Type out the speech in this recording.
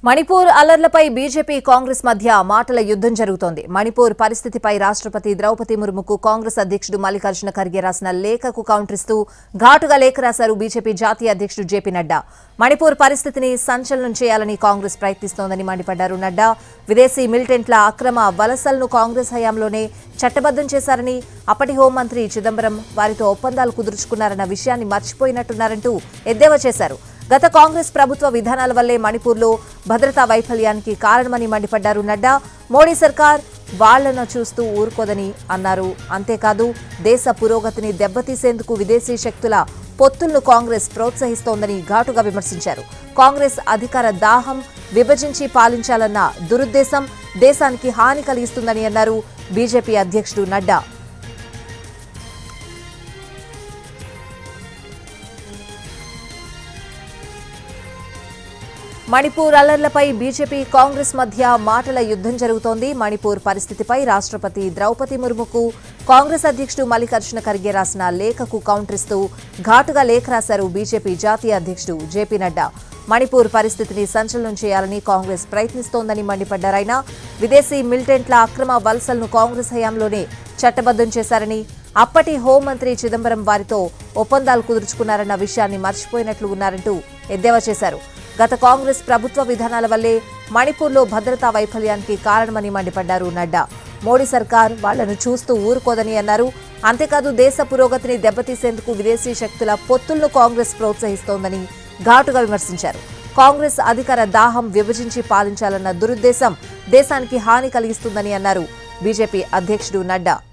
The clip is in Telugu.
మణిపూర్ అల్లర్లపై బీజేపీ కాంగ్రెస్ మధ్య మాటల యుద్ధం జరుగుతోంది మణిపూర్ పరిస్థితిపై రాష్ట్రపతి ద్రౌపది ముర్ముకు కాంగ్రెస్ అధ్యక్షుడు మల్లికార్జున ఖర్గే రాసిన లేఖకు కౌంటరిస్తూ ఘాటుగా లేఖ రాశారు బీజేపీ జాతీయ అధ్యక్షుడు జేపీ నడ్డా మణిపూర్ పరిస్థితిని సంచలనం చేయాలని కాంగ్రెస్ ప్రయత్నిస్తోందని మండిపడ్డారు నడ్డా విదేశీ మిలిటెంట్ల అక్రమ వలసలను కాంగ్రెస్ హయాంలోనే చట్టబద్దం చేశారని అప్పటి హోంమంత్రి చిదంబరం వారితో ఒప్పందాలు కుదుర్చుకున్నారన్న విషయాన్ని మర్చిపోయినట్టున్నారంటూ ఎద్దేవా చేశారు గత కాంగ్రెస్ ప్రభుత్వ విధానాల వల్లే మణిపూర్లో భద్రతా వైఫల్యానికి కారణమని మండిపడ్డారు నడ్డా మోడీ సర్కార్ వాళ్లను చూస్తూ ఊరుకోదని అన్నారు అంతేకాదు దేశ పురోగతిని దెబ్బతీసేందుకు విదేశీ శక్తుల పొత్తులను కాంగ్రెస్ ప్రోత్సహిస్తోందని ఘాటుగా విమర్శించారు కాంగ్రెస్ అధికార దాహం విభజించి పాలించాలన్న దురుద్దేశం దేశానికి హాని కలిగిస్తుందని అన్నారు బీజేపీ అధ్యక్షుడు నడ్డా మణిపూర్ అల్లర్లపై బీజేపీ కాంగ్రెస్ మధ్య మాటల యుద్ధం జరుగుతోంది మణిపూర్ పరిస్థితిపై రాష్ట్రపతి ద్రౌపది ముర్ముకు కాంగ్రెస్ అధ్యక్షుడు మల్లికార్జున ఖర్గే రాసిన లేఖకు కౌంటరిస్తూ ఘాటుగా లేఖ రాశారు బీజేపీ జాతీయ అధ్యక్షుడు జేపీ నడ్డా మణిపూర్ పరిస్థితిని సంచలనం చేయాలని కాంగ్రెస్ ప్రయత్నిస్తోందని మండిపడ్డారాయన విదేశీ మిలిటెంట్ల అక్రమ వలసలను కాంగ్రెస్ హయాంలోనే చట్టబద్దం చేశారని అప్పటి హోంమంత్రి చిదంబరం వారితో ఒప్పందాలు కుదుర్చుకున్నారన్న విషయాన్ని మర్చిపోయినట్లు ఉన్నారంటూ ఎద్దేవా చేశారు గత కాంగ్రెస్ ప్రభుత్వ విధానాల వల్లే మణిపూర్లో భద్రతా వైఫల్యానికి కారణమని మండిపడ్డారు నడ్డా మోడీ సర్కార్ వాళ్లను చూస్తూ ఊరుకోదని అన్నారు అంతేకాదు దేశ పురోగతిని దెబ్బతీసేందుకు విదేశీ శక్తుల పొత్తులను కాంగ్రెస్ ప్రోత్సహిస్తోందని ఘాటుగా విమర్శించారు కాంగ్రెస్ అధికార దాహం విభజించి పాలించాలన్న దురుద్దేశం దేశానికి హాని కలిగిస్తుందని అన్నారు బీజేపీ అధ్యక్షుడు నడ్డా